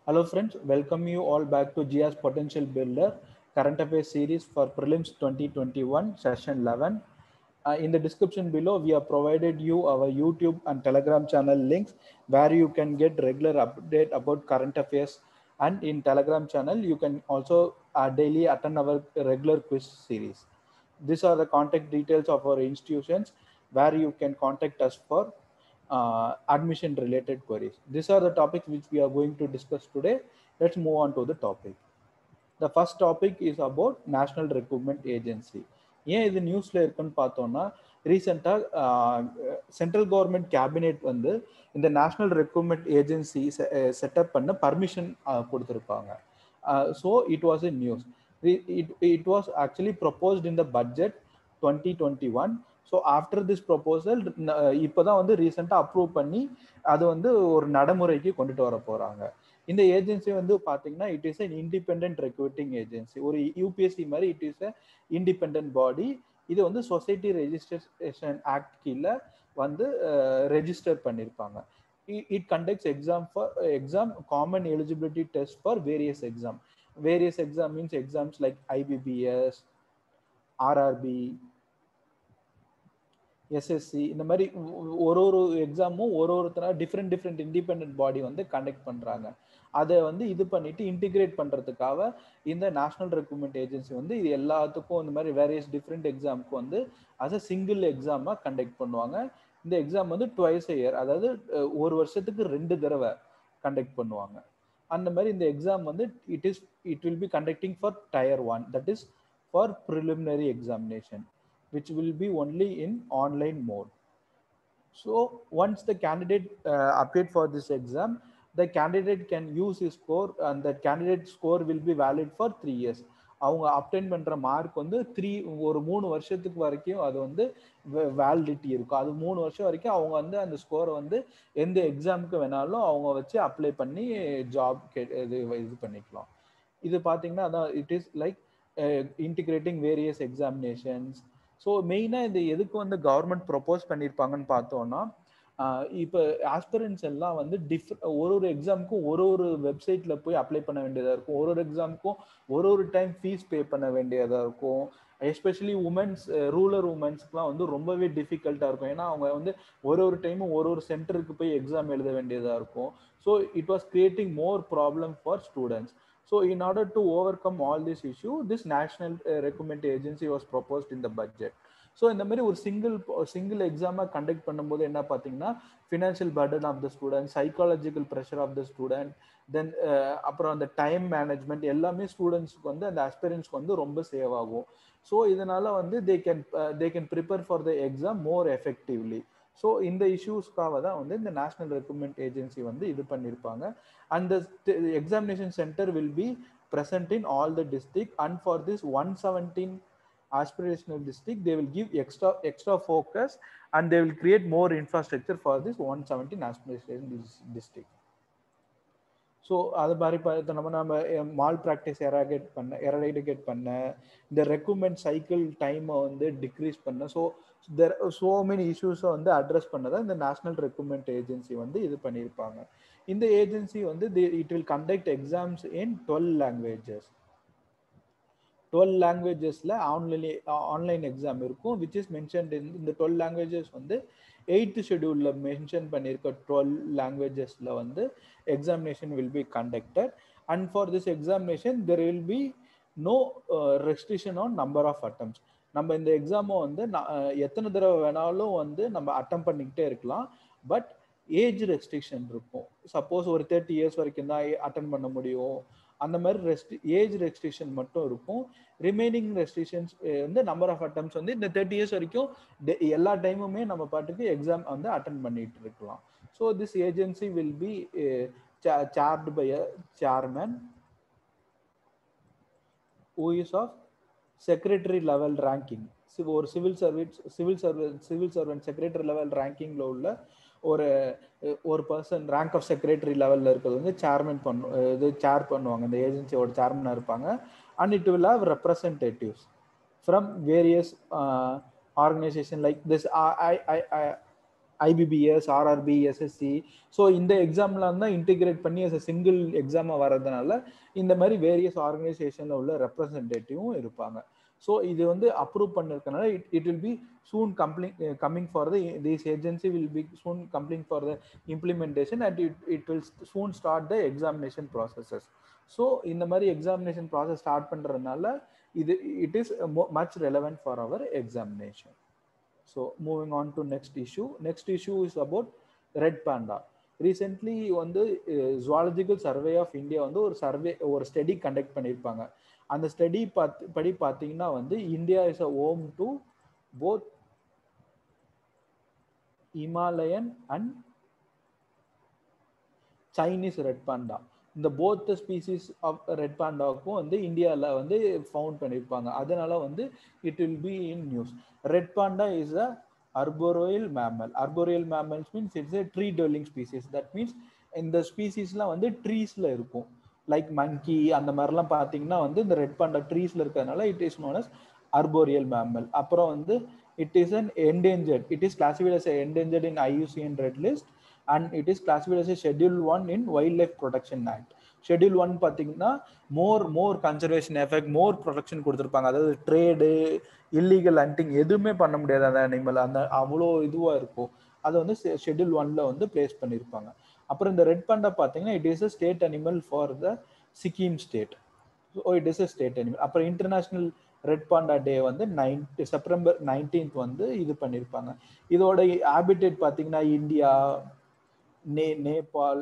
Hello friends, welcome you all back to GS Potential Builder Current Affairs series for Prelims 2021 session 11. Uh, in the description below, we have provided you our YouTube and Telegram channel links where you can get regular update about current affairs. And in Telegram channel, you can also uh, daily attend our regular quiz series. These are the contact details of our institutions where you can contact us for uh, admission related queries. These are the topics which we are going to discuss today. Let's move on to the topic. The first topic is about National Recruitment Agency. ஏன் இது நியூஸ்ல இருக்குன்னு பார்த்தோம்னா ரீசெண்டாக central government cabinet வந்து இந்த national recruitment agency setup பண்ண permission கொடுத்துருப்பாங்க so it was a news it it was actually proposed in the budget twenty twenty one so after this proposal இப்போதான் வந்து ரீசெண்டாக அப்ரூவ் பண்ணி அது வந்து ஒரு நடைமுறைக்கு கொண்டுட்டு வர போகிறாங்க இந்த ஏஜென்சி வந்து பார்த்தீங்கன்னா it is an independent recruiting agency ஒரு யூபிஎஸ்சி மாதிரி it is a independent body இது வந்து சொசைட்டி ரெஜிஸ்ட்ரேஷன் ஆக்ட் கீழே வந்து ரெஜிஸ்டர் பண்ணியிருப்பாங்க it conducts exam for exam common eligibility test for various exam various exam means exams like IBPS RRB SSC இந்த மாதிரி ஒரு ஒரு எக்ஸாமும் ஒரு ஒருத்தர டிஃப்ரெண்ட் டிஃப்ரெண்ட் இண்டிபெண்ட் பாடி வந்து கண்டக்ட் பண்ணுறாங்க அதை வந்து இது பண்ணிட்டு இன்டிகிரேட் பண்ணுறதுக்காக இந்த நேஷனல் ரெக்ரூட்மெண்ட் ஏஜென்சி வந்து இது எல்லாத்துக்கும் இந்த மாதிரி வேரியஸ் டிஃப்ரெண்ட் எக்ஸாமுக்கு வந்து அஸ் அ சிங்கிள் எக்ஸாமாக கண்டக்ட் பண்ணுவாங்க இந்த எக்ஸாம் வந்து டுவைஸ் இயர் அதாவது ஒரு வருஷத்துக்கு ரெண்டு தடவை கண்டக்ட் பண்ணுவாங்க அந்த மாதிரி இந்த எக்ஸாம் வந்து it is it will be conducting for tier one that is for preliminary examination which will be only in online mode. So once the candidate uh, appeared for this exam, the candidate can use his score and the candidate score will be valid for three years. அவங்க அப்டைன் பண்ணுற mark வந்து three ஒரு மூணு வருஷத்துக்கு வரைக்கும் அது வந்து வேலிடிட்டி இருக்கும் அது மூணு வருஷம் வரைக்கும் அவங்க வந்து அந்த ஸ்கோரை வந்து எந்த எக்ஸாமுக்கு வேணாலும் அவங்க வச்சு அப்ளை பண்ணி ஜாப் இது இது பண்ணிக்கலாம் இது பார்த்தீங்கன்னா அதான் it is like integrating various examinations so மெயினாக இது எதுக்கு வந்து கவர்மெண்ட் ப்ரொப்போஸ் பண்ணியிருப்பாங்கன்னு பார்த்தோன்னா இப்போ ஆஸ்பிரன்ஸ் எல்லாம் வந்து டிஃப் ஒரு ஒரு எக்ஸாமுக்கும் ஒரு ஒரு வெப்சைட்டில் போய் அப்ளை பண்ண வேண்டியதாக இருக்கும் ஒரு ஒரு எக்ஸாமுக்கும் ஒரு ஒரு டைம் ஃபீஸ் பே பண்ண வேண்டியதாக இருக்கும் எஸ்பெஷலி உமன்ஸ் ரூரல் உமன்ஸ்க்குலாம் வந்து ரொம்பவே டிஃபிகல்ட்டாக இருக்கும் ஏன்னா அவங்க வந்து ஒரு ஒரு டைமும் ஒரு ஒரு சென்டருக்கு போய் எக்ஸாம் எழுத வேண்டியதாக இருக்கும் so it was creating more problem for students So in order to overcome all this issue, this national uh, recruitment agency was proposed in the budget. So இந்த மாதிரி ஒரு சிங்கிள் சிங்கிள் எக்ஸாமை கண்டக்ட் பண்ணும்போது என்ன பார்த்தீங்கன்னா financial burden of the student psychological pressure of the student then அப்புறம் அந்த time management எல்லாமே ஸ்டூடெண்ட்ஸ்க்கு வந்து அந்த அஸ்பிரன்ஸ்க்கு வந்து ரொம்ப சேவ் ஆகும் ஸோ இதனால வந்து they can they can prepare for the exam more effectively so இந்த இஷ்யூஸ்க்காக தான் வந்து இந்த நேஷனல் ரெக்ரூட்மெண்ட் ஏஜென்சி வந்து இது பண்ணியிருப்பாங்க அந்த examination centre will be present in all the district and for this 117 aspirational district they will give extra extra focus and they will create more infrastructure for this 117 aspirational district so அது மாதிரி பார்த்து நம்ம நம்ம mall practice எராகேட் பண்ண eradicate பண்ண இந்த recruitment cycle டைமை வந்து டிக்ரீஸ் பண்ண ஸோ தெர் ஸோ மெனி இஷ்யூஸை வந்து அட்ரஸ் பண்ணதான் இந்த நேஷனல் ரெக்ரூட்மெண்ட் ஏஜென்சி வந்து இது பண்ணியிருப்பாங்க இந்த ஏஜென்சி வந்து it will conduct exams in twelve languages twelve லாங்குவேஜஸில் ஆன்லைன் ஆன்லைன் எக்ஸாம் இருக்கும் விச் இஸ் மென்ஷன்ட் இந்த டுவெல் லாங்குவேஜஸ் வந்து எயித்து ஷெடியூலில் மென்ஷன் பண்ணியிருக்க டுவெல் லாங்குவேஜஸில் வந்து examination will be conducted and for this examination there will be no restriction on number of attempts நம்ம இந்த எக்ஸாமை வந்து எத்தனை தடவை வேணாலும் வந்து நம்ம அட்டம் பண்ணிக்கிட்டே இருக்கலாம் பட் ஏஜ் ரெஸ்ட்ரிக்ஷன் இருக்கும் சப்போஸ் ஒரு தேர்ட்டி இயர்ஸ் வரைக்கும் தான் அட்டன் பண்ண முடியும் அந்த மாதிரி ரெஸ்ட்ரி ஏஜ் ரெஸ்ட்ரிக்ஷன் மட்டும் இருக்கும் ரிமைனிங் ரெஸ்ட்ரிக்ஷன்ஸ் வந்து நம்பர் ஆஃப் அட்டம்ஸ் வந்து இந்த தேர்ட்டி இயர்ஸ் வரைக்கும் எல்லா டைமுமே நம்ம பாட்டுக்கு எக்ஸாம் வந்து அட்டன் பண்ணிட்டு இருக்கலாம் so this agency will be chaired by a chairman who is of secretary level ranking ஒரு civil service civil service civil servant secretary level ரேங்கிங்கில் உள்ள ஒரு ஒரு பர்சன் ரேங்க் ஆஃப் செக்ரட்டரி லெவலில் இருக்கிறது வந்து சேர்மன் பண்ணும் இது சேர் பண்ணுவாங்க இந்த ஏஜென்சியோட சேர்மனாக இருப்பாங்க and it will have representatives from various organization like this I I IBPS RRB SSC so இந்த எக்ஸாம்லாம் தான் இன்டிகிரேட் பண்ணி அஸ் சிங்கிள் எக்ஸாமாக வர்றதுனால இந்த மாதிரி வேரியஸ் ஆர்கனைசேஷனில் உள்ள ரெப்ரசன்டேட்டிவும் இருப்பாங்க ஸோ இது வந்து அப்ரூவ் பண்ணிருக்கனால it it will be soon complying coming for the this agency will be soon complying for the implementation and it it will soon start the examination processes so இந்த மாதிரி examination process start பண்ணுறதுனால இது it is much relevant for our examination so moving on to next issue next issue is about red panda recently வந்து zoological survey of India வந்து ஒரு survey ஒரு study conduct பண்ணியிருப்பாங்க அந்த ஸ்டடி பார்த்து படி பார்த்தீங்கன்னா வந்து India is a home to both Himalayan and Chinese red panda இந்த போத் ஸ்பீசிஸ் ஆஃப் ரெட் பாண்டாவுக்கும் வந்து இந்தியாவில் வந்து ஃபவுண்ட் பண்ணியிருப்பாங்க அதனால வந்து it will be in news red panda is a arboreal mammal arboreal mammals means it's a tree dwelling species that means இந்த ஸ்பீசிஸ்லாம் வந்து ட்ரீஸில் இருக்கும் லைக் மங்கி அந்த மாதிரிலாம் பார்த்தீங்கன்னா வந்து இந்த ரெட் பாண்டா ட்ரீஸில் இருக்கிறதுனால it is known as arboreal mammal அப்புறம் வந்து it is an endangered it is classified as endangered in IUCN red list and it is classified as schedule one in wildlife protection act schedule one பார்த்தீங்கன்னா more more conservation effect more protection கொடுத்துருப்பாங்க அதாவது trade illegal hunting எதுவுமே பண்ண முடியாது அந்த animal அந்த அவ்வளோ இதுவாக இருக்கும் அதை வந்து ஷெட்யூல் ஒன்ல வந்து பிளேஸ் பண்ணியிருப்பாங்க அப்புறம் இந்த ரெட் பண்டா பார்த்தீங்கன்னா it is a state animal for the Sikkim state so it is a state animal அப்புறம் இன்டர்நேஷ்னல் ரெட் பாண்டா டே வந்து நைன் செப்டம்பர் நைன்டீன்த் வந்து இது பண்ணியிருப்பாங்க இதோட ஹேபிடேட் பார்த்தீங்கன்னா இந்தியா நே நேபாள்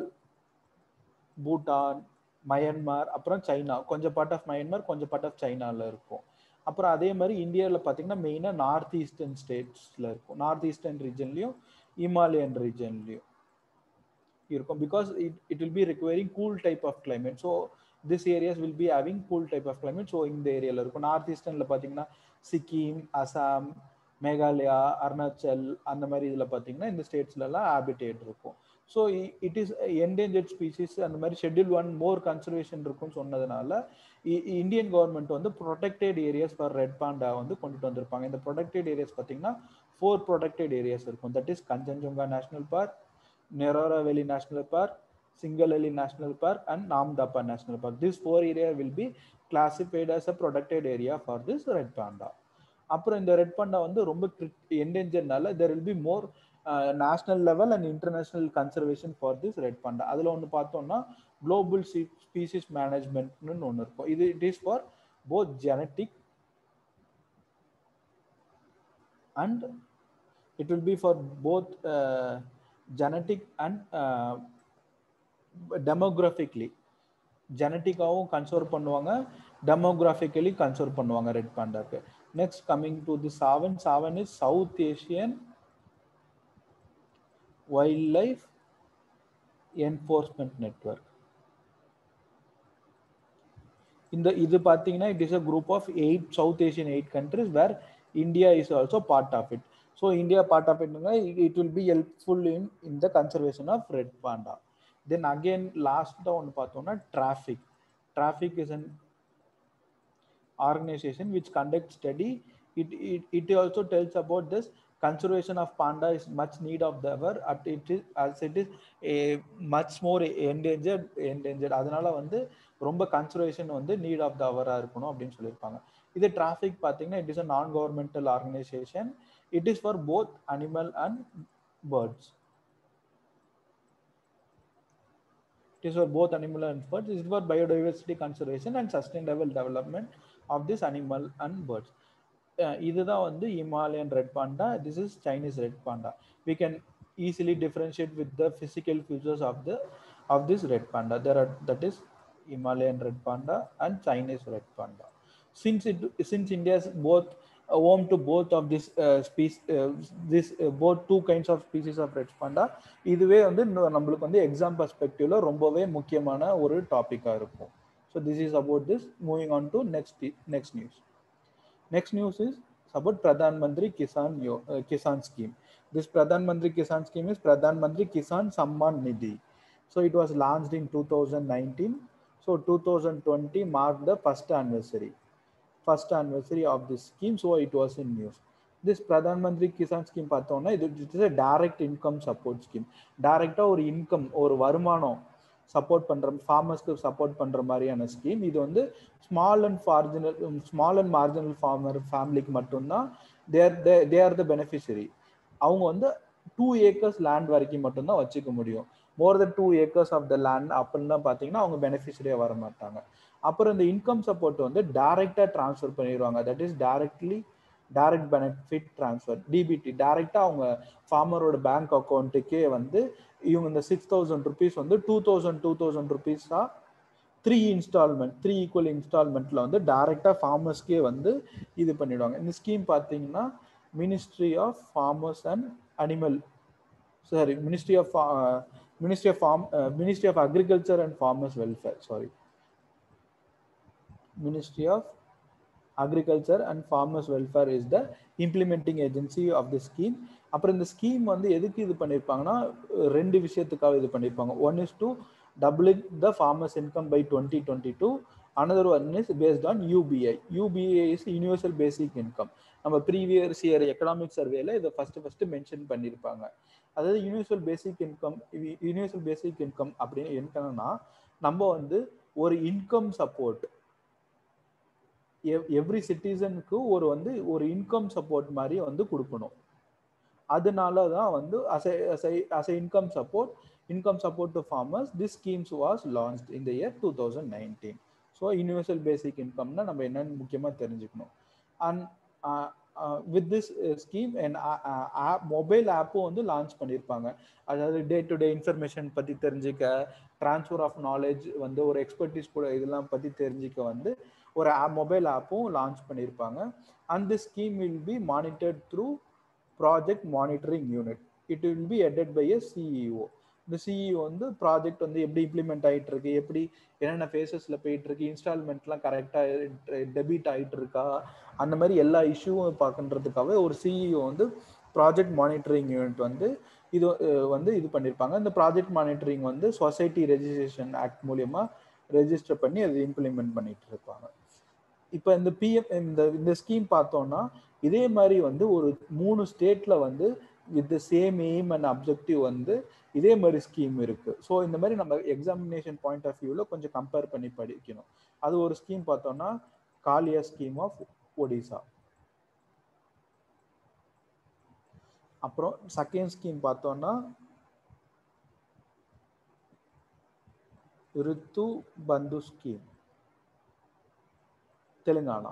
பூட்டான் மயன்மார் அப்புறம் சைனா கொஞ்சம் பார்ட் ஆஃப் மயன்மார் கொஞ்சம் பார்ட் ஆஃப் சைனாவில் இருக்கும் அப்புறம் அதே மாதிரி இந்தியாவில் பார்த்தீங்கன்னா மெயினாக நார்த் ஈஸ்டர்ன் ஸ்டேட்ஸில் இருக்கும் நார்த் ஈஸ்டர்ன் ரீஜன்லையும் இமாலயன் ரீஜன்லையும் இருக்கும் because it it will be requiring cool type of climate so this areas will be having cool type of climate so இந்த ஏரியாவில் இருக்கும் நார்த் ஈஸ்டர்னில் பார்த்தீங்கன்னா சிக்கிம் அசாம் மேகாலயா அருணாச்சல் அந்த மாதிரி இதில் பார்த்தீங்கன்னா இந்த ஸ்டேட்ஸ்லலாம் ஹேபிடேட் இருக்கும் so it is endangered species அந்த மாதிரி ஷெட்யூல் ஒன் மோர் கன்சர்வேஷன் இருக்கும்னு சொன்னதுனால இந்தியன் கவர்மெண்ட் வந்து protected areas for red panda வந்து கொண்டுட்டு வந்திருப்பாங்க இந்த ப்ரொடெக்டட் ஏரியாஸ் பார்த்தீங்கன்னா ஃபோர் ப்ரொடெக்டட் ஏரியாஸ் இருக்கும் that is Kanchenjunga national park Neora valley national park Singalila national park and Namdapha national park this four area will be classified as a protected area for this red panda அப்புறம் இந்த red panda வந்து ரொம்ப என்டேஞ்சர்னால there will be more national level and international conservation for this red Panda அதில் ஒன்று பார்த்தோம்னா global species மேனேஜ்மெண்ட்னு ஒன்று இருக்கும் இது it is for both genetic and it will be for both genetic and டெமோகிராஃபிக்லி ஜெனட்டிக்காகவும் conserve பண்ணுவாங்க டெமோகிராஃபிக்கலி கன்சர்வ் பண்ணுவாங்க red பாண்டாக்கு next coming to the Saavn Saavn is south Asian wild life enforcement network இந்த இது பார்த்தீங்கன்னா it is a group of eight south Asian eight countries where India is also part of it so India part of இட்னா it will be helpful in in the conservation of red panda then again லாஸ்ட்டாக ஒன்று பார்த்தோம்னா TRAFFIC traffic is an organization which conducts study it, it it also tells about this conservation of panda is much need of the hour at it is as it is a much more endangered endangered அதனால வந்து ரொம்ப conservation வந்து need of the அவரா இருக்கணும் அப்படின்னு சொல்லியிருப்பாங்க இது traffic பார்த்தீங்கன்னா it is a non governmental organization it is for both animal and birds It is for both animal and birds. It is for biodiversity conservation and sustainable development of this animal and birds. இதுதான் வந்து Himalayan red panda this is Chinese red panda we can easily differentiate with the physical features of the of this red panda there are that is Himalayan red panda and Chinese red panda. Since it since India's both uh, home to both of this uh, species, uh, this uh, both two kinds of species of red panda, இதுவே வந்து நம்மளுக்கு வந்து exam பர்ஸ்பெக்டிவ்ல ரொம்பவே முக்கியமான ஒரு டாபிக்கா இருக்கும் so this is about this moving on to next next news next news is about Pradhan Mantri Kisan Yo, uh, Kisan scheme. This Pradhan Mantri Kisan scheme is Pradhan Mantri Kisan Samman Nidhi. So it was launched in 2019. So 2020 marked the first anniversary, first anniversary of this scheme. So it was in news. This Pradhan Mantri Kisan scheme பார்த்தோம்னா இது it's direct income support scheme டைரக்டாக ஒரு income ஒரு வருமானம் support பண்ற ஃபார்மர்ஸ்க்கு support பண்ற மாதிரியான scheme இது வந்து small and marginal small and marginal farmer ஃபேமிலிக்கு மட்டும்தான் தேர் தே ஆர் த பெனிஃபிஷரி அவங்க வந்து டூ ஏக்கர்ஸ் லேண்ட் வரைக்கும் மட்டும்தான் வச்சுக்க முடியும் more than two acres of the land அப்படின்னு பார்த்தீங்கன்னா அவங்க பெனிஃபிஷரியாக வர மாட்டாங்க அப்புறம் இந்த இன்கம் சப்போர்ட் வந்து டைரெக்டாக ட்ரான்ஸ்ஃபர் பண்ணிடுவாங்க that is directly direct benefit transfer DBT டைரெக்டாக அவங்க ஃபார்மரோட பேங்க் அக்கௌண்ட்டுக்கே வந்து இவங்க இந்த சிக்ஸ் தௌசண்ட் ருபீஸ் வந்து டூ தௌசண்ட் டூ தௌசண்ட் ருபீஸாக த்ரீ இன்ஸ்டால்மெண்ட் த்ரீ ஈக்குவல் இன்ஸ்டால்மெண்ட்டில் வந்து டைரெக்டாக ஃபார்மர்ஸ்க்கே வந்து இது பண்ணிடுவாங்க இந்த ஸ்கீம் பார்த்தீங்கன்னா ministry of farmers and animal sorry ministry of ministry of farm ministry of agriculture and farmers welfare sorry ministry of agriculture and farmers welfare is the implementing agency of the scheme அப்புறம் இந்த scheme வந்து எதுக்கு இது பண்ணியிருப்பாங்கன்னா ரெண்டு விஷயத்துக்காக இது பண்ணியிருப்பாங்க one is to doubling the farmers income by twenty twenty two another one is based on UBI UBI is universal basic income நம்ம ப்ரீவியஸ் இயர் எக்கனாமிக் சர்வேல இதை ஃபர்ஸ்ட் ஃபர்ஸ்ட் மென்ஷன் பண்ணியிருப்பாங்க அதாவது universal basic income universal basic income அப்படின்னு என்னன்னா நம்ம வந்து ஒரு இன்கம் சப்போர்ட் எவ்ரி சிட்டிசனுக்கு ஒரு வந்து ஒரு இன்கம் சப்போர்ட் மாதிரி வந்து கொடுக்கணும் அதனால தான் வந்து அசை அசை அசை income support income support to farmers this schemes was launch இந்த year two thousand nineteen so universal basic இன்கம்னா நம்ம என்னன்னு முக்கியமாக தெரிஞ்சுக்கணும் and with this scheme and app mobile ஆப்பும் வந்து லான்ச் பண்ணியிருப்பாங்க அதாவது டே டு டே இன்ஃபர்மேஷன் பற்றி தெரிஞ்சுக்க ட்ரான்ஸ்ஃபர் ஆஃப் நாலேஜ் வந்து ஒரு எக்ஸ்பர்டீஸ் கூட இதெல்லாம் பற்றி தெரிஞ்சுக்க வந்து ஒரு ஆப் மொபைல் ஆப்பும் லான்ச் பண்ணியிருப்பாங்க and the scheme will be monitored through project monitoring unit it will be headed by a CEO இந்த சிஇஓ வந்து ப்ராஜெக்ட் வந்து எப்படி இம்ப்ளிமெண்ட் ஆகிட்டு இருக்கு எப்படி என்னென்ன ஃபேஸஸில் போயிட்டு இருக்கு இன்ஸ்டால்மெண்ட்லாம் கரெக்டாக டெபிட் ஆகிட்டு இருக்கா அந்த மாதிரி எல்லா இஷ்யூவும் பார்க்கன்றதுக்காக ஒரு சிஇஓ வந்து ப்ராஜெக்ட் மானிட்டரிங் யூனிட் வந்து இது வந்து இது பண்ணியிருப்பாங்க இந்த ப்ராஜெக்ட் மானிட்டரிங் வந்து சொசைட்டி ரெஜிஸ்ட்ரேஷன் ஆக்ட் மூலியமா ரெஜிஸ்டர் பண்ணி அதை இம்ப்ளிமெண்ட் பண்ணிட்டு இருப்பாங்க இப்போ இந்த பிஎம் இந்த இந்த ஸ்கீம் பார்த்தோம்னா இதே மாதிரி வந்து ஒரு மூணு ஸ்டேட்ல வந்து with the same aim and objective வந்து இதே மாதிரி ஸ்கீம் இருக்கு ஸோ இந்த மாதிரி நம்ம எக்ஸாமினேஷன் பாயிண்ட் ஆஃப் வியூவில் கொஞ்சம் கம்பேர் பண்ணி படிக்கணும் அது ஒரு ஸ்கீம் பார்த்தோம்னா காலியா ஸ்கீம் ஆஃப் ஒடிசா அப்புறம் செகண்ட் ஸ்கீம் பார்த்தோம்னா ரித்து பந்து ஸ்கீம் தெலுங்கானா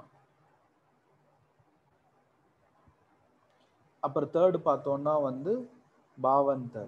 அப்புறம் தேர்ட் பார்த்தோம்னா வந்து பாவந்தர்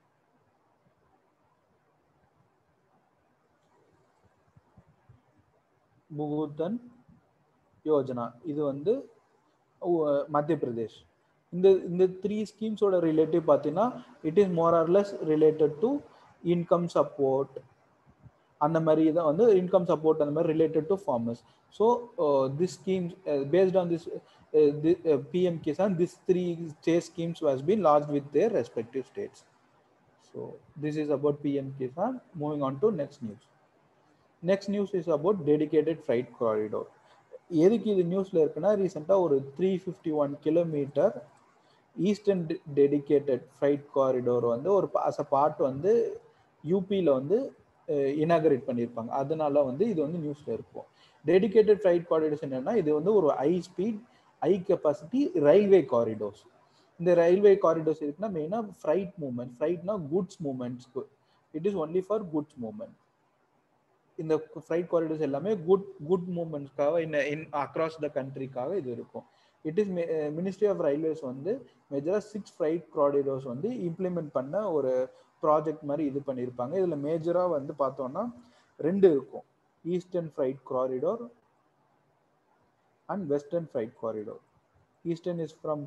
புகுதன் யோஜனா இது வந்து மத்திய பிரதேஷ் இந்த இந்த த்ரீ ஸ்கீம்ஸோட ரிலேட்டிவ் பார்த்தீங்கன்னா it is more or less related to income support அந்த மாதிரி தான் வந்து இன்கம் சப்போர்ட் அந்த மாதிரி related to farmers so this schemes based on this PM Kisan this three state schemes was been launch with their respective states so this is about PM Kisan moving on to next news next news is about dedicated freight corridor எதுக்கு இது நியூஸ்ல இருக்குன்னா ரீசெண்டாக ஒரு three fifty one kilometre eastern dedicated freight corridor வந்து ஒரு as a part வந்து யூபியில் வந்து இனாகரேட் பண்ணியிருப்பாங்க அதனால வந்து இது வந்து நியூஸ்ல இருக்கும் டெடிக்கேட்டட் ஃப்ரைட் காரிடோர்ஸ் என்னன்னா இது வந்து ஒரு high speed high capacity railway corridors இந்த ரயில்வே காரிடோர்ஸ் இருக்குன்னா மெயினாக ஃப்ரைட் மூவ்மெண்ட் ஃப்ரைட்னா குட்ஸ் மூவ்மெண்ட்ஸ்க்கு it is only for goods movement இந்த ஃப்ரைட் காரிடோர்ஸ் எல்லாமே குட் குட் மூவ்மெண்ட்ஸ்க்காக இன் இன் அக்ராஸ் த கண்ட்ரிக்காக இது இருக்கும் it is ministry of railways வந்து மேஜராக சிக்ஸ் ஃப்ரைட் காரிடோர்ஸ் வந்து இம்ப்ளிமெண்ட் பண்ண ஒரு ப்ராஜெக்ட் மாதிரி இது பண்ணியிருப்பாங்க இதில் மேஜராக வந்து பார்த்தோம்னா ரெண்டு இருக்கும் eastern freight corridor and western freight corridor eastern is from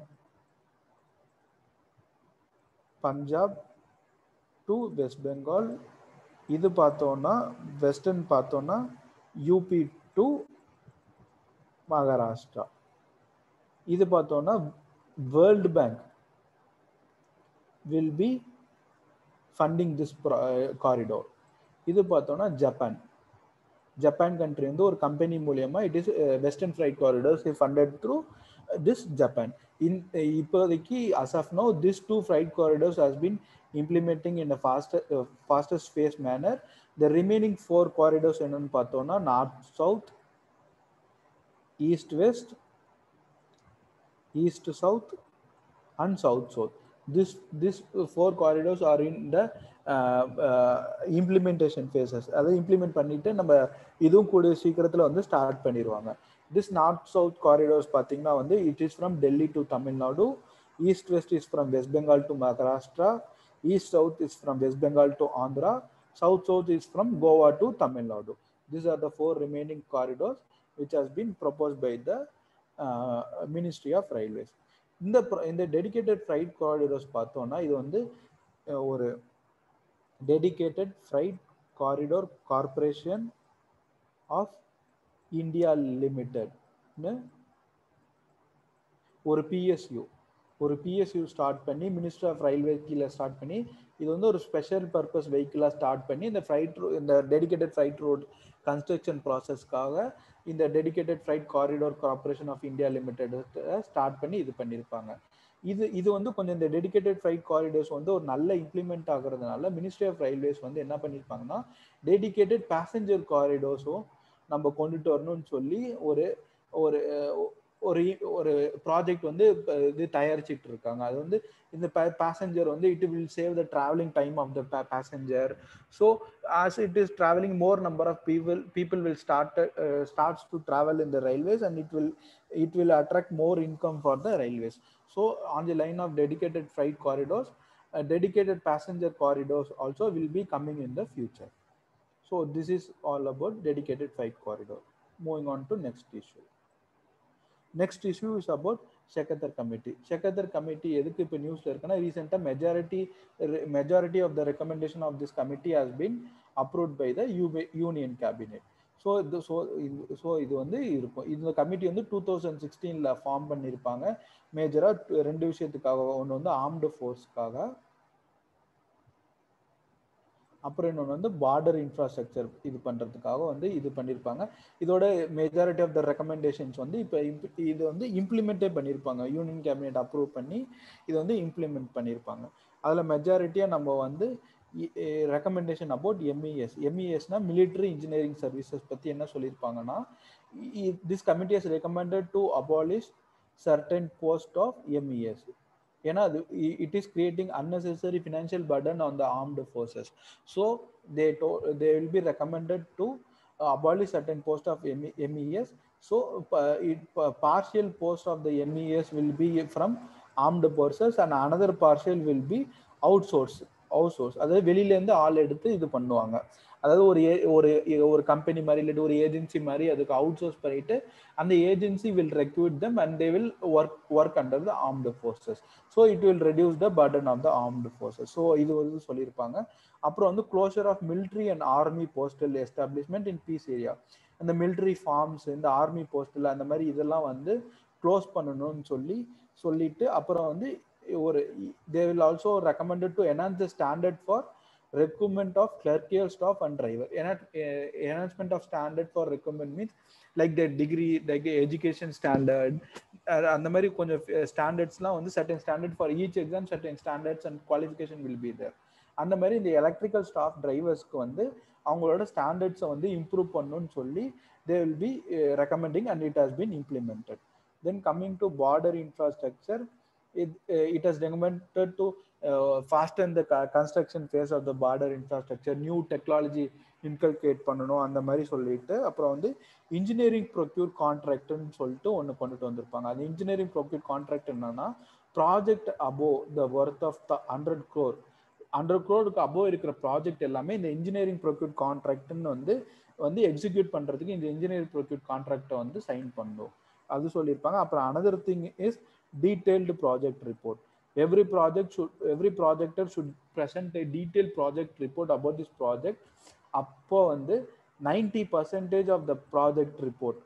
Punjab to West Bengal இது பார்த்தோம்னா வெஸ்டர்ன் பார்த்தோம்னா யூபி டு மகாராஷ்டிரா இது பார்த்தோம்னா World Bank will be funding this corridor இது பார்த்தோம்னா ஜப்பான் ஜப்பான் கண்ட்ரி வந்து ஒரு கம்பெனி மூலியமா it is western freight corridors funded through this Japan in இப்போதைக்கு as of now this two freight corridors has been implementing in a faster uh, fastest phase manner the remaining four corridors என்னன்னு பார்த்தோம்னா north south east west east south and south south this this four corridors are in the implementation phases அதை implement பண்ணிட்டு நம்ம இதுவும் கூடிய சீக்கிரத்தில் வந்து start பண்ணிடுவாங்க திஸ் நார்த் சவுத் காரிடோர்ஸ் பார்த்தீங்கன்னா வந்து it is from Delhi to Tamil Nadu east west is from West Bengal to Maharashtra east south is from west bengal to andhra south south is from goa to tamil nadu these are the four remaining corridors which has been proposed by the uh, ministry of railways இந்த இந்த dedicated freight corridors பார்த்தோம்னா இது வந்து ஒரு dedicated freight corridor corporation of India லிமிடெட்னு ஒரு PSU ஒரு PSU start பண்ணி மினிஸ்டர் ஆஃப் ரயில்வே கீழே ஸ்டார்ட் பண்ணி இது வந்து ஒரு ஸ்பெஷல் பர்பஸ் வெஹிக்கிளாக ஸ்டார்ட் பண்ணி இந்த ஃப்ரைட் இந்த டெடிக்கேட்டட் ஃப்ரைட் ரோட் கன்ஸ்ட்ரக்ஷன் ப்ராசஸ்க்காக இந்த dedicated freight corridor corporation of India limited start பண்ணி இது பண்ணியிருப்பாங்க இது இது வந்து கொஞ்சம் இந்த டெடிக்கேட்டட் ஃப்ரைட் காரிடோர்ஸ் வந்து ஒரு நல்ல இம்ப்ளிமெண்ட் ஆகுறதுனால மினிஸ்ட்ரி ஆஃப் ரயில்வேஸ் வந்து என்ன பண்ணியிருப்பாங்கன்னா டெடிக்கேட்டட் பேசஞ்சர் காரிடோர்ஸும் நம்ம கொண்டுட்டு வரணும்னு சொல்லி ஒரு ஒரு ஒரு ஒரு ப்ராஜெக்ட் வந்து இது தயாரிச்சிட்டு இருக்காங்க அது வந்து இந்த பேசஞ்சர் வந்து it will save the travelling time of the passenger so as it is travelling more number of people people will start starts to travel in the railways and it will it will attract more income for the railways so on the line of dedicated freight corridors dedicated passenger corridors also will be coming in the future so this is all about dedicated freight corridor moving on to next issue next issue is about Shekatkar committee Shekatkar committee எதுக்கு இப்போ நியூஸ்ல இருக்குன்னா ரீசெண்டாக majority majority of the recommendation of this committee has been approved by the union cabinet so இது so இது so இது வந்து இருக்கும் இந்த கமிட்டி வந்து டூ தௌசண்ட் சிக்ஸ்டீனில் ஃபார்ம் பண்ணியிருப்பாங்க மேஜராக ரெண்டு விஷயத்துக்காக ஒன்று வந்து ஆர்ம்டு ஃபோர்ஸ்க்காக அப்புறம் இன்னொன்று வந்து பார்டர் இன்ஃப்ராஸ்ட்ரக்சர் இது பண்ணுறதுக்காக வந்து இது பண்ணியிருப்பாங்க இதோட மெஜாரிட்டி ஆஃப் த ரெக்கமெண்டேஷன்ஸ் வந்து இப்போ இது வந்து இம்ப்ளிமெண்ட்டே பண்ணியிருப்பாங்க யூனியன் கேபினெட் அப்ரூவ் பண்ணி இது வந்து இம்ப்ளிமெண்ட் பண்ணியிருப்பாங்க அதில் மெஜாரிட்டியாக நம்ம வந்து ரெக்கமெண்டேஷன் அபவுட் எம்இஎஸ் எம்இஎஸ்னா மிலிட்ரி இன்ஜினியரிங் சர்வீசஸ் பற்றி என்ன சொல்லியிருப்பாங்கன்னா this committee has recommended to abolish certain post of MES ஏன்னா அது it is creating unnecessary financial burden on the armed forces so they though they will be recommended to abolish certain post of MES. So uh, it, uh, partial post of the MES will be from armed forces and another partial will be outsourced. Outsource அதாவது வெளியிலேருந்து ஆள் எடுத்து இது பண்ணுவாங்க அதாவது ஒரு ஒரு ஒரு கம்பெனி மாதிரி இல்லாட்டி ஒரு ஏஜென்சி மாதிரி அதுக்கு அவுட் சோர்ஸ் பண்ணிட்டு அந்த agency will recruit them and they will work work under the armed forces so it will reduce the burden of the armed forces so இது வந்து சொல்லியிருப்பாங்க அப்புறம் வந்து closure of military and army postal establishment in peace area அந்த military farms இந்த army postal அந்த மாதிரி இதெல்லாம் வந்து க்ளோஸ் பண்ணணும்னு சொல்லி சொல்லிட்டு அப்புறம் வந்து ஒரு they will also recommended to enhance the standard for recruitment of clerical staff and driver enhancement of standard for recruitment means like the degree like education standard அந்த மாதிரி கொஞ்சம் ஸ்டாண்டர்ட்ஸ்லாம் வந்து certain standard for each exam certain standards and qualification will be there அந்த மாதிரி இந்த electrical staff டிரைவர்ஸ்க்கு வந்து அவங்களோட ஸ்டாண்டர்ட்ஸை வந்து இம்ப்ரூவ் பண்ணணும்னு சொல்லி they will be recommending and it has been implemented then coming to border infrastructure it, uh, it has recommended to uh, fasten the construction phase of the border infrastructure new technology inculcate பண்ணணும் அந்த மாதிரி சொல்லிட்டு அப்புறம் வந்து engineering procure கான்ட்ராக்ட்னு சொல்லிட்டு ஒன்று கொண்டுட்டு வந்திருப்பாங்க அது இன்ஜினியரிங் ப்ரொக்யூர் கான்ட்ராக்ட் என்னன்னா project above the worth of the hundred crore hundred க்ரோருக்கு அபோவ் இருக்கிற ப்ராஜெக்ட் எல்லாமே இந்த இன்ஜினியரிங் ப்ரொக்யூர் கான்ட்ராக்ட்னு வந்து வந்து எக்ஸிக்யூட் பண்ணுறதுக்கு இந்த இன்ஜினியரிங் ப்ரொக்யூர் கான்ட்ராக்டை வந்து சைன் பண்ணும் அது சொல்லியிருப்பாங்க அப்புறம் another thing is detailed project report every project should every projector should present a detailed project report about this project அப்போ வந்து ninety percentage of the project report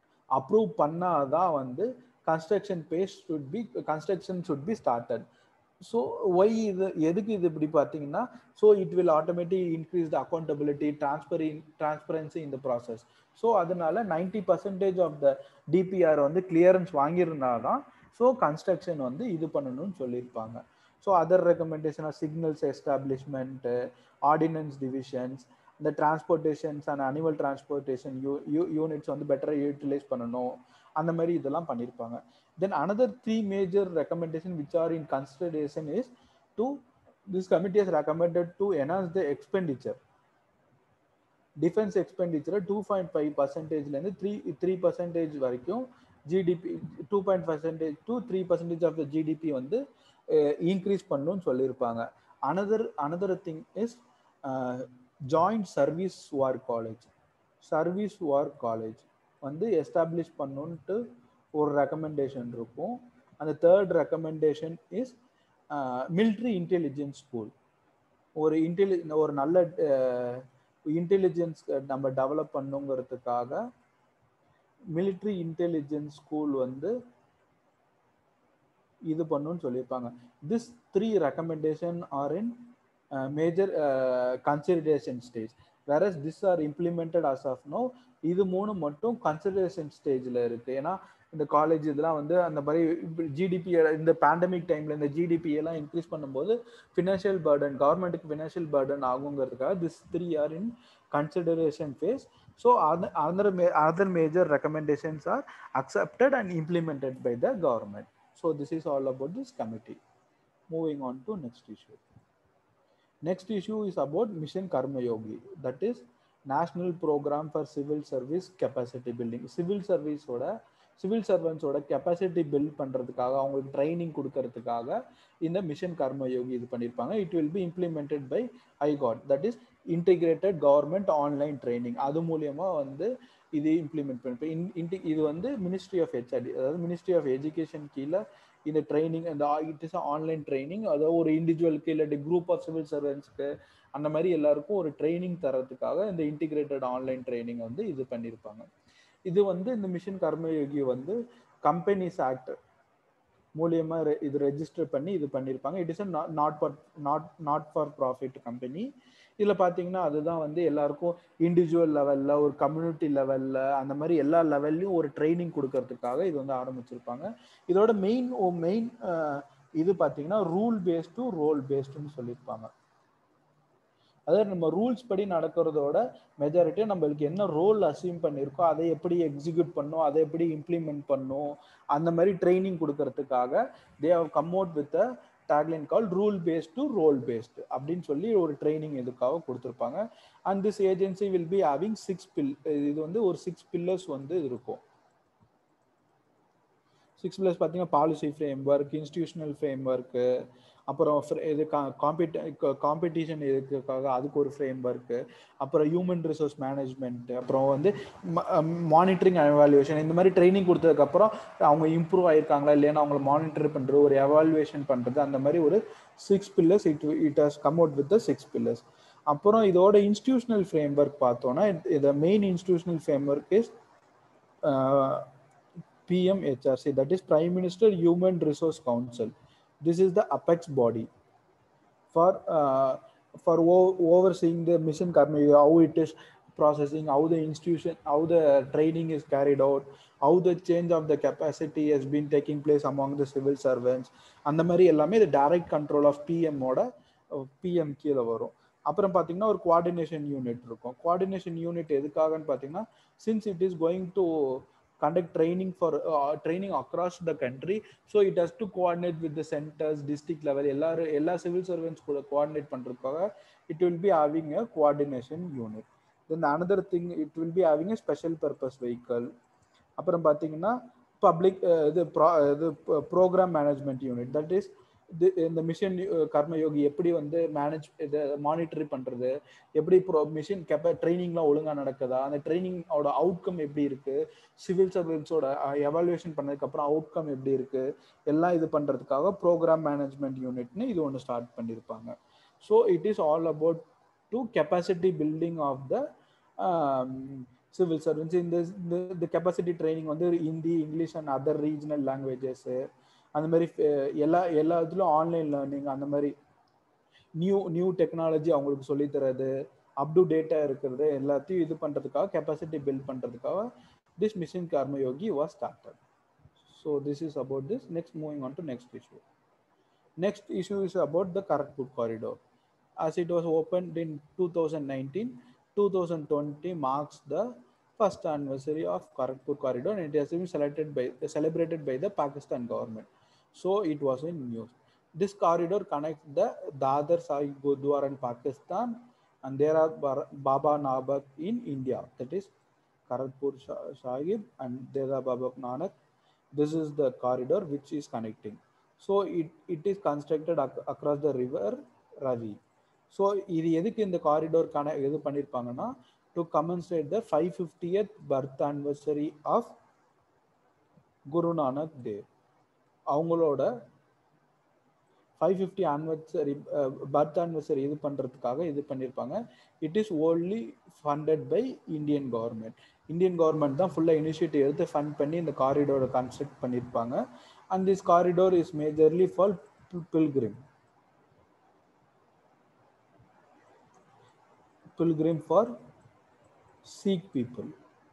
approve பண்ணாதான் வந்து construction phase should be construction should be started so why இது எதுக்கு இது இப்படி பார்த்தீங்கன்னா so it will automatic increase the accountability டிரான்ஸ்பரி டிரான்ஸ்பரன்சி இந்த ப்ராசஸ் ஸோ அதனால ninety percentage of the DPR வந்து கிளியரன்ஸ் வாங்கியிருந்தாதான் ஸோ கன்ஸ்ட்ரக்ஷன் வந்து இது பண்ணணும்னு சொல்லியிருப்பாங்க so other recommendation of signals establishment ordnance divisions இந்த டிரான்ஸ்போர்ட்டேஷன்ஸ் அண்ட் அனிமல் டிரான்ஸ்போர்ட்டேஷன் யூ யூனிட்ஸ் வந்து பெட்டராக யூட்டிலைஸ் பண்ணணும் அந்த மாதிரி இதெல்லாம் பண்ணியிருப்பாங்க then another three major recommendation which are in consideration is to this committee has recommended to enhance the expenditure defence எக்ஸ்பெண்டிச்சரை டூ பாயிண்ட் ஃபைவ் பர்சன்டேஜ்லேருந்து த்ரீ த்ரீ பர்சன்டேஜ் வரைக்கும் GDP two point percentage to three percentage of the GDP வந்து increase பண்ணணும்னு சொல்லியிருப்பாங்க another another thing is joint service war college service war college வந்து establish பண்ணணுன்ட்டு ஒரு recommendation இருக்கும் அந்த third recommendation is military intelligence school ஒரு இன்டெலி ஒரு நல்ல இன்டெலிஜென்ஸ் நம்ம டெவலப் பண்ணுங்கிறதுக்காக மிலிட்ரி இன்டெலிஜென்ஸ் ஸ்கூல் வந்து இது பண்ணுன்னு சொல்லியிருப்பாங்க this three recommendation are in major consideration stage வேற this are implemented as of now இது மூணு மட்டும் கன்சிடரேஷன் ஸ்டேஜில் இருக்கு ஏன்னா இந்த காலேஜ் இதெல்லாம் வந்து அந்த மாதிரி ஜிடிபி இந்த பேண்டமிக் டைம்ல இந்த ஜிடிபி எல்லாம் இன்க்ரீஸ் பண்ணும்போது ஃபினான்ஷியல் பர்டன் கவர்மெண்ட்டுக்கு ஃபினான்ஷியல் பர்டன் ஆகுங்கிறதுக்காக this three are in consideration phase so other other major recommendations are accepted and implemented by the government so this is all about this committee moving on to next issue next issue is about mission karma yogi that is national program for civil service capacity building civil service ஓட civil சர்வன்ஸோட capacity build பண்ணுறதுக்காக அவங்களுக்கு training கொடுக்கறதுக்காக இந்த mission கர்ம யோகி இது பண்ணியிருப்பாங்க it will be implemented by iGOT that is integrated government online training அது மூலியமா வந்து இது இம்ப்ளிமெண்ட் பண்ணி இது வந்து மினிஸ்ட்ரி ஆஃப் ஹெச்ஆர்டி அதாவது மினிஸ்ட்ரி ஆஃப் எஜுகேஷன் கீழே இந்த ட்ரைனிங் இந்த இட் இஸ் ஆன்லைன் ட்ரைனிங் அதாவது ஒரு இண்டிவிஜுவலுக்கு இல்லாட்டி குரூப் ஆஃப் சிவில் சர்வன்ஸ்க்கு அந்த மாதிரி எல்லாருக்கும் ஒரு ட்ரைனிங் தரதுக்காக இந்த இன்டிகிரேட்டட் ஆன்லைன் ட்ரைனிங் வந்து இது பண்ணியிருப்பாங்க இது வந்து இந்த மிஷன் கர்மயோகி வந்து கம்பெனிஸ் ஆக்ட் மூலியமா இது ரெஜிஸ்டர் பண்ணி இது பண்ணியிருப்பாங்க it is a not for not not for profit company இதில் பார்த்தீங்கன்னா அதுதான் வந்து எல்லாருக்கும் இண்டிவிஜுவல் லெவலில் ஒரு கம்யூனிட்டி லெவலில் அந்த மாதிரி எல்லா லெவல்லையும் ஒரு ட்ரைனிங் கொடுக்கறதுக்காக இது வந்து ஆரம்பிச்சிருப்பாங்க இதோட மெயின் மெயின் இது பார்த்தீங்கன்னா ரூல் பேஸ்டு ரோல் பேஸ்டுன்னு சொல்லியிருப்பாங்க அதாவது நம்ம ரூல்ஸ் படி நடக்கிறதோட மெஜாரிட்டியாக நம்மளுக்கு என்ன ரோல் அசீவ் பண்ணியிருக்கோ அதை எப்படி எக்ஸிக்யூட் பண்ணும் அதை எப்படி இம்ப்ளிமெண்ட் பண்ணும் அந்த மாதிரி ட்ரைனிங் கொடுக்கறதுக்காக they have come out with a tagline call rule based to role based அப்படின்னு சொல்லி ஒரு ட்ரைனிங் இதுக்காக கொடுத்துருப்பாங்க and this agency will be having six பில் இது வந்து ஒரு சிக்ஸ் பில்லர்ஸ் வந்து இருக்கும் சிக்ஸ் பில்லர்ஸ் பார்த்தீங்கன்னா policy framework institutional framework அப்புறம் இது காம்பீட் காம்படிஷன் இதுக்காக அதுக்கு ஒரு ஃப்ரேம் ஒர்க்கு அப்புறம் ஹியூமன் ரிசோர்ஸ் மேனேஜ்மெண்ட் அப்புறம் வந்து மானிட்டரிங் எவாலுவேஷன் இந்த மாதிரி ட்ரைனிங் கொடுத்ததுக்கப்புறம் அவங்க இம்ப்ரூவ் ஆயிருக்காங்களா இல்லையா அவங்கள மானிட்டர் பண்ணுறது ஒரு எவாலுவேஷன் பண்ணுறது அந்த மாதிரி ஒரு six pillars it it has come out with the six pillars அப்புறம் இதோட இன்ஸ்டியூஷனல் ஃப்ரேம் ஒர்க் பார்த்தோன்னா இதை main institutional framework is PMHRC, that is Prime Minister Human Resource Council. This is the apex body for uh, for o- overseeing the mission karma, how it is processing, how the institution, how the training is carried out, how the change of the capacity has been taking place among the civil servants. அந்த மாதிரி எல்லாமே இது direct control of பிஎம்மோட PM கீழே வரும் அப்புறம் பார்த்தீங்கன்னா ஒரு கோஆர்டினேஷன் யூனிட் இருக்கும் கோஆர்டினேஷன் யூனிட் எதுக்காகன்னு பார்த்தீங்கன்னா since it is going to conduct training for uh, training across the country so it has to coordinate with the centers district level எல்லாரும் எல்லா சிவில் சர்வன்ஸ் கூட கோஆர்டினேட் பண்றதுக்காக it will be having a coordination unit then another thing it will be having a special purpose vehicle அப்புறம் பார்த்தீங்கன்னா public இது இது program management unit that is இந்த mission Karmayogi எப்படி வந்து மேனேஜ் இதை மானிட்டரி பண்ணுறது எப்படி ப்ரோ மிஷின் கெப்ப ட்ரைனிங்லாம் ஒழுங்காக நடக்குதா அந்த ட்ரைனிங்கோட அவுட்கம் எப்படி இருக்கு சிவில் சர்வீஸோட எவாலுவேஷன் பண்ணதுக்கப்புறம் அவுட்கம் எப்படி இருக்கு எல்லாம் இது பண்ணுறதுக்காக ப்ரோக்ராம் மேனேஜ்மெண்ட் யூனிட்னு இது ஒன்று ஸ்டார்ட் பண்ணியிருப்பாங்க so it is all about to capacity building of the civil service இந்த இந்த கெப்பாசிட்டி ட்ரைனிங் வந்து Hindi English and other regional languages அந்த மாதிரி அஹ், எல்லா எல்லா இதுலையும் ஆன்லைன் லேர்னிங் அந்த மாதிரி நியூ நியூ டெக்னாலஜி அவங்களுக்கு சொல்லித் தரது அப் டு டேட்டா இருக்கிறது எல்லாத்தையும் இது பண்றதுக்காக கெப்பாசிட்டி பில்ட் பண்றதுக்காக this mission Karmayogi was started so this is about this next moving on to next issue Next issue is about the Kharagpur corridor. As it was opened in 2019, 2020 marks the first anniversary of Kharagpur corridor and it has been selected by, celebrated by the Pakistan government. So it was in news. This corridor connects the Dadar Sahib Gurdwara in Pakistan and there are Bar- Baba Nanak in India. That is Kharagpur Sha- Sahib and Deda Baba Nanak. This is the corridor which is connecting. So it it is constructed across the river Ravi so இது எதுக்கு இந்த corridor கன இது பண்ணியிருப்பாங்கன்னா to commemorate the five fiftieth birth anniversary of Guru Nanak Dev அவங்களோட five fifty anniversary birth anniversary இது பண்ணுறதுக்காக இது பண்ணியிருப்பாங்க it is only funded by Indian government Indian government தான் ஃபுல்லாக இனிஷியேட்டிவ் எடுத்து ஃபண்ட் பண்ணி இந்த காரிடோரை கன்ஸ்ட்ரக்ட் பண்ணியிருப்பாங்க and this corridor is majorly for pil- pilgrim pilgrim for sikh people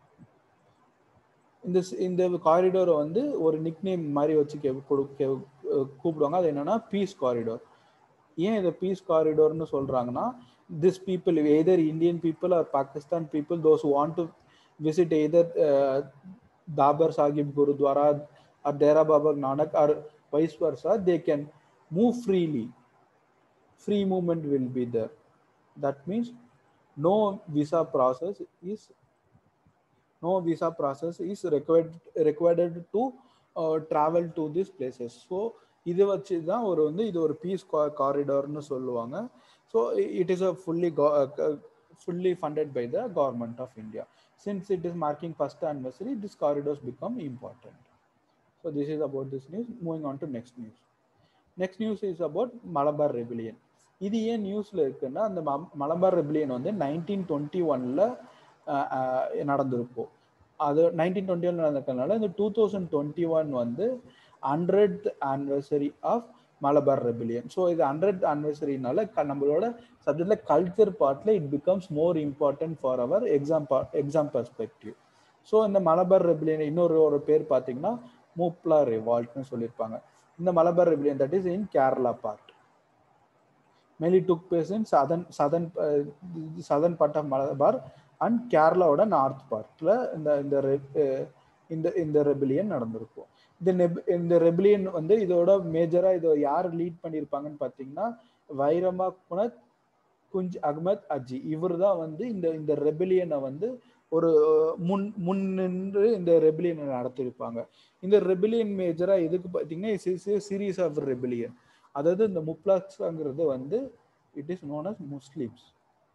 இந்த ஸ்- இந்த காரிடோரை வந்து ஒரு நிக்நேம் மாதிரி வச்சு கே கொடு- கே- அஹ் கூப்பிடுவாங்க அது என்னன்னா பீஸ் காரிடோர் ஏன் இதை பீஸ் காரிடோர்னு சொல்றாங்கன்னா this people either Indian people are Pakistan people those want to visit either Darbar Sahib gurdwara or Dera Baba Nanak or vice versa, they can move freely. Free movement will be there. That means no visa process is no visa process is required required to uh, travel to these places. So இது வச்சு தான் ஒரு வந்து இது ஒரு peace காரிடார்னு சொல்லுவாங்க so it is a fully fully funded by the government of India since it is marking first anniversary this corridors become important So this is about this news. Moving on to next news. Next news is about Malabar Rebellion. இது ஏன் நியூஸ்ல இருக்குன்னா அந்த ம- Malabar rebellion வந்து nineteen twenty ஒன்ல நடந்திருக்கும் அது நைன்டீன் டுவெண்ட்டி ஒன் நடந்திருக்கனால இந்த டூ தௌசண்ட் டுவெண்ட்டி ஒன் வந்து hundred anniversary of Malabar rebellion so இது ஹண்ட்ரட் ஆனிவர்சரினால நம்மளோட சப்ஜெக்ட்ல கல்ச்சர் பார்ட்ல it becomes more important for our exam exam perspective so இந்த மலபார் ரெபிலியன் இன்னொரு ஒரு பேர் பார்த்தீங்கன்னா மூப்லா ரிவால்ட்னு சொல்லியிருப்பாங்க இந்த Malabar rebellion that is in Kerala part mainly took place in southern southern southern part of Malabar and கேரளாவோட நார்த் பார்ட்ல இந்த இந்த re- அஹ் இந்த இந்த ரெபிலியன் நடந்திருக்கும் இந்த நெப்- இந்த ரெபிலியன் வந்து இதோட மேஜரா இதை யார் லீட் பண்ணியிருப்பாங்கன்னு பார்த்தீங்கன்னா வைரமா குனத் குஞ்ச் அகமத் அஜி இவர் தான் வந்து இந்த இந்த ரெபிலியனை வந்து ஒரு முன் முன் நின்று இந்த ரெபிலியனை நடத்தியிருப்பாங்க இந்த ரெபிலியன் மேஜரா எதுக்கு பார்த்தீங்கன்னா சீரீஸ் ஆஃப் ரெபிலியன் அதாவது இந்த முப்ளாக்ஸ்ங்கிறது வந்து it is known as Muslims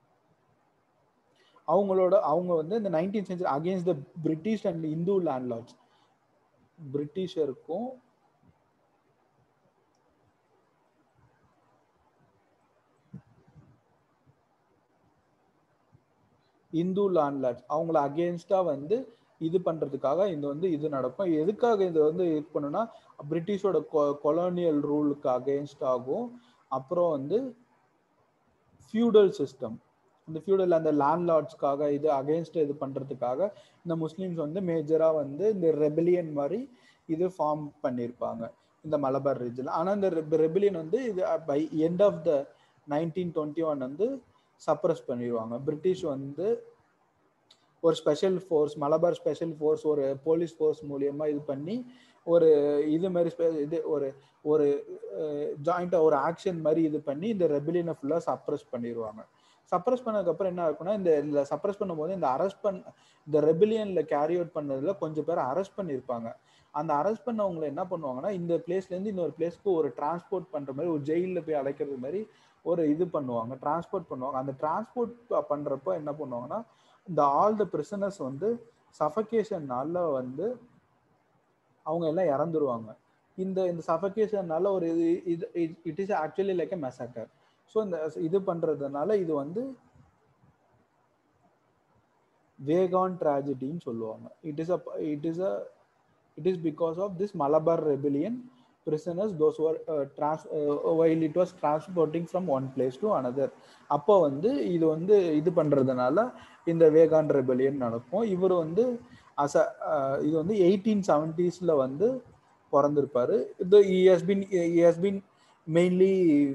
அவங்களோட அவங்க வந்து இந்த nineteen century against the British and Hindu landlords பிரிட்டிஷருக்கும் இந்து லேண்ட்லார்ட்ஸ் அவங்கள அகேன்ஸ்டா வந்து இது பண்றதுக்காக இந்த வந்து இது நடக்கும் எதுக்காக இது வந்து இது பண்ணுனா பிரிட்டிஷோட கொலோனியல் ரூலுக்கு அகேன்ஸ்ட் ஆகும் அப்புறம் வந்து ஃபியூடல் சிஸ்டம் இந்த ஃபியூடல் அந்த லேண்ட்லார்ட்ஸ்க்காக இது அகேன்ஸ்ட் இது பண்றதுக்காக இந்த முஸ்லிம்ஸ் வந்து மேஜரா வந்து இந்த ரெபிலியன் மாதிரி இது ஃபார்ம் பண்ணியிருப்பாங்க இந்த மலபார் ரீஜியன் ஆனா இந்த ரெபிலியன் வந்து இது by end of the nineteen twenty one வந்து சப்ரஸ் பண்ணிடுவாங்க பிரிட்டிஷ் வந்து ஒரு special force Malabar special force ஒரு போலீஸ் ஃபோர்ஸ் மூலியமா இது பண்ணி ஒரு இது மாதிரி spe- இது ஒரு ஒரு ஜாயிண்டா ஒரு ஆக்ஷன் மாதிரி இது பண்ணி இந்த ரெபிலியனை ஃபுல்லா சப்ரஸ் பண்ணிடுவாங்க சப்ரஸ் பண்ணதுக்கப்புறம் என்ன இருக்குன்னா இந்த இந்த சப்ரஸ் பண்ணும்போது இந்த அரெஸ்ட் பண் இந்த ரெபிலியன்ல கேரி அவுட் பண்ணதுல கொஞ்சம் பேர் அரெஸ்ட் பண்ணியிருப்பாங்க அந்த அரெஸ்ட் பண்ணவங்களை என்ன பண்ணுவாங்கன்னா இந்த பிளேஸ்ல இருந்து இன்னொரு பிளேஸ்க்கு ஒரு டிரான்ஸ்போர்ட் பண்ற மாதிரி ஒரு ஜெயிலில் போய் அடைக்கிறது மாதிரி ஒரு இது பண்ணுவாங்க டிரான்ஸ்போர்ட் பண்ணுவாங்க அந்த டிரான்ஸ்போர்ட் பண்றப்போ என்ன பண்ணுவாங்கன்னா இந்த ஆல் த பிரிசனர்ஸ் வந்து சஃபகேஷன்னால வந்து அவங்க எல்லாம் இறந்துருவாங்க இந்த இந்த சஃபகேஷன்னால ஒரு இது it is actually like a massacre so இந்த இது பண்றதுனால இது வந்து வேகான் ட்ராஜடின்னு சொல்லுவாங்க it is a it is a it is because of this Malabar rebellion prisoners those were uh, trans uh, while it was transporting from one place to another அப்போ வந்து இது வந்து இது பண்றதுனால இந்த வேகான் ரெபலியன் நடக்கும் இவர் வந்து அச இது வந்து எயிட்டீன் செவன்டிஸ்ல வந்து பிறந்திருப்பாரு இது has been has been mainly